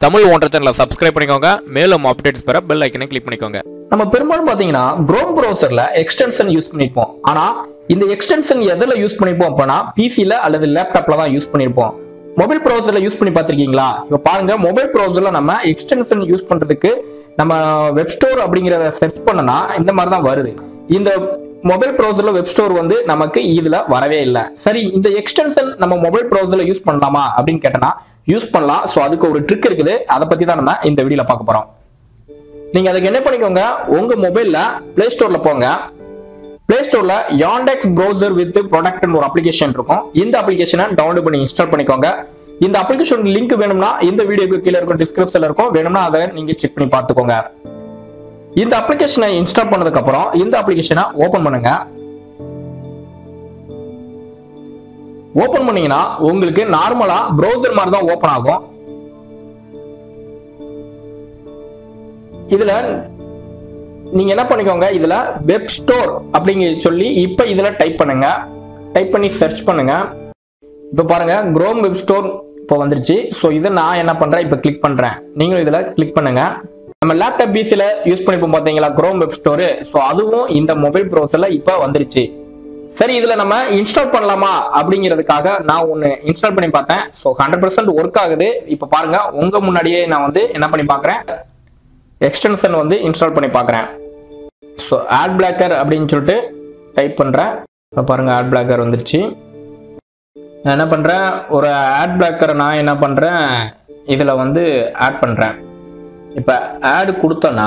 தமிழ் ஒன்றரை சேனலை சப்ஸ்கிரைப் பண்ணிக்கோங்க மேலும் அப்டேட்ஸ் பெற பெல் ஐக்கனை கிளிக் பண்ணிக்கோங்க நம்ம பெரும்பாலும் பாத்தீங்கன்னா குரோம் ப்ரௌசர்ல எக்ஸ்டென்ஷன் யூஸ் பண்ணிருப்போம் ஆனா இந்த எக்ஸ்டென்ஷன் எதுல யூஸ் பண்ணிருப்போம் அப்படின்னா பிசில அல்லது லேப்டாப்ல தான் யூஸ் பண்ணிருப்போம் மொபைல் ப்ரௌசர்ல யூஸ் பண்ணி பார்த்திருக்கீங்களா இப்ப பாருங்க மொபைல் ப்ரௌசர்ல நம்ம எக்ஸ்டென்ஷன் யூஸ் பண்றதுக்கு நம்ம வெப் ஸ்டோர் அப்படிங்கறத சர்ச் பண்ணனா இந்த மாதிரி தான் வருது இந்த மொபைல் ப்ரௌசர்ல வெப் ஸ்டோர் வந்து நமக்கு இதுல வரவே இல்லை சரி இந்த எக்ஸ்டென்ஷன் நம்ம மொபைல் ப்ரௌசர்ல யூஸ் பண்ணலாமா அப்படின்னு கேட்டனா யூஸ் பண்ணலாம் ஸோ அதுக்கு ஒரு ட்ரிக் இருக்குது அதை பத்தி தான் நம்ம இந்த வீடியோல பார்க்க போறோம் நீங்க அதுக்கு என்ன பண்ணிக்கோங்க உங்க மொபைல்ல பிளே ஸ்டோர்ல போங்க பிளே ஸ்டோர்ல யாண்டெக்ஸ் ப்ரௌசர் வித் ப்ராடக்ட்னு ஒரு அப்ளிகேஷன் இருக்கும் இந்த அப்ளிகேஷனை டவுன்லோட் பண்ணி இன்ஸ்டால் பண்ணிக்கோங்க இந்த அப்ளிகேஷன் லிங்க் வேணும்னா இந்த வீடியோக்கு கீழே இருக்கும் டிஸ்கிரிப்ஷன்ல இருக்கும் வேணும்னா அதை நீங்க செக் பண்ணி பார்த்துக்கோங்க இந்த அப்ளிகேஷனை இன்ஸ்டால் பண்ணதுக்கு அப்புறம் இந்த அப்ளிகேஷனை ஓபன் பண்ணுங்க ஓபன் பண்ணீங்கன்னா உங்களுக்கு நார்மலா ப்ரௌசர் மாதிரி தான் ஓபன் ஆகும் இதுல நீங்க என்ன பண்ணிக்கோங்க இதுல வெப் ஸ்டோர் அப்படிங்க சொல்லி இப்ப இதுல டைப் பண்ணுங்க டைப் பண்ணி சர்ச் பண்ணுங்க இப்ப பாருங்க குரோம் வெப் ஸ்டோர் இப்போ வந்துருச்சு ஸோ இதை நான் என்ன பண்றேன் இப்போ கிளிக் பண்றேன் நீங்களும் இதுல கிளிக் பண்ணுங்க நம்ம லேப்டாப் பிசில யூஸ் பண்ணிப்போம் பாத்தீங்களா குரோம் வெப் ஸ்டோர் ஸோ அதுவும் இந்த மொபைல் ப்ரௌசர்ல இப்போ வந்துருச்சு சரி இதுல நம்ம இன்ஸ்டால் பண்ணலாமா அப்படிங்கிறதுக்காக நான் ஒன்னு இன்ஸ்டால் பண்ணி பார்த்தேன் ஸோ ஹண்ட்ரட் பர்சன்ட் ஒர்க் ஆகுது இப்போ பாருங்க உங்க முன்னாடியே நான் வந்து என்ன பண்ணி பார்க்கறேன் எக்ஸ்டென்ஷன் வந்து இன்ஸ்டால் பண்ணி பார்க்குறேன் ஸோ ஆட் பிளாக்கர் அப்படின்னு சொல்லிட்டு டைப் பண்ணுறேன் இப்போ பாருங்க ஆட் பிளாக்கர் வந்துருச்சு நான் என்ன பண்ணுறேன் ஒரு ஆட் பிளாக்கரை நான் என்ன பண்ணுறேன் இதில் வந்து ஆட் பண்ணுறேன் இப்போ ஆட் கொடுத்தோன்னா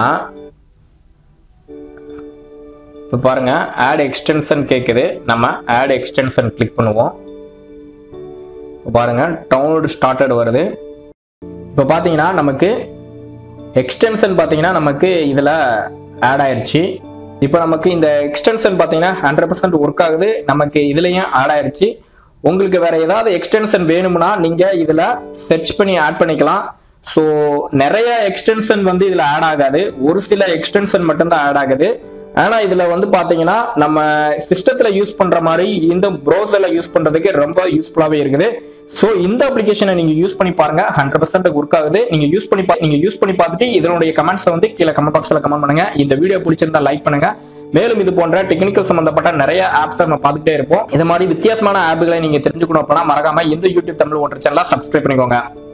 இப்போ பாருங்க ஆட் எக்ஸ்டென்ஷன் கேட்குது நம்ம ஆட் எக்ஸ்டென்ஷன் கிளிக் பண்ணுவோம் இப்போ பாருங்க டவுன்லோட் ஸ்டார்டட் வருது இப்போ பார்த்தீங்கன்னா நமக்கு எக்ஸ்டென்ஷன் பார்த்தீங்கன்னா நமக்கு இதில் ஆட் ஆயிருச்சு இப்போ நமக்கு இந்த எக்ஸ்டென்ஷன் பார்த்தீங்கன்னா ஹண்ட்ரட் பர்சன்ட் ஒர்க் ஆகுது நமக்கு இதுலேயும் ஆட் ஆயிருச்சு உங்களுக்கு வேற ஏதாவது எக்ஸ்டென்ஷன் வேணும்னா நீங்கள் இதில் சர்ச் பண்ணி ஆட் பண்ணிக்கலாம் ஸோ நிறைய எக்ஸ்டென்ஷன் வந்து இதில் ஆட் ஆகாது ஒரு சில எக்ஸ்டென்ஷன் மட்டும்தான் ஆட் ஆகுது ஆனால் இதில் வந்து பார்த்தீங்கன்னா நம்ம சிஸ்டத்தில் யூஸ் பண்ணுற மாதிரி இந்த ப்ரௌசரில் யூஸ் பண்ணுறதுக்கு ரொம்ப யூஸ்ஃபுல்லாகவே இருக்குது ஸோ இந்த அப்ளிகேஷனை நீங்க யூஸ் பண்ணி பாருங்க ஹண்ட்ரட் பர்சன்ட் ஒர்க் ஆகுது நீங்க யூஸ் பண்ணி பா- நீங்க யூஸ் பண்ணி பார்த்துட்டு இதனுடைய கமெண்ட்ஸ் வந்து கீழே கமெண்ட் பாக்ஸ்ல கமெண்ட் பண்ணுங்க இந்த வீடியோ பிடிச்சிருந்தா லைக் பண்ணுங்க மேலும் இது போன்ற டெக்னிக்கல் சம்பந்தப்பட்ட நிறைய ஆப்ஸ் நம்ம பார்த்துட்டே இருப்போம் இது மாதிரி வித்தியாசமான ஆப்புகளை நீங்க தெரிஞ்சுக்கணும் அப்படின்னா மறக்காம இந்த யூடியூப் தமிழ் ஒன்றரை சேனலா சப்ஸ்கிரைப் பண்ணிக்கோங்க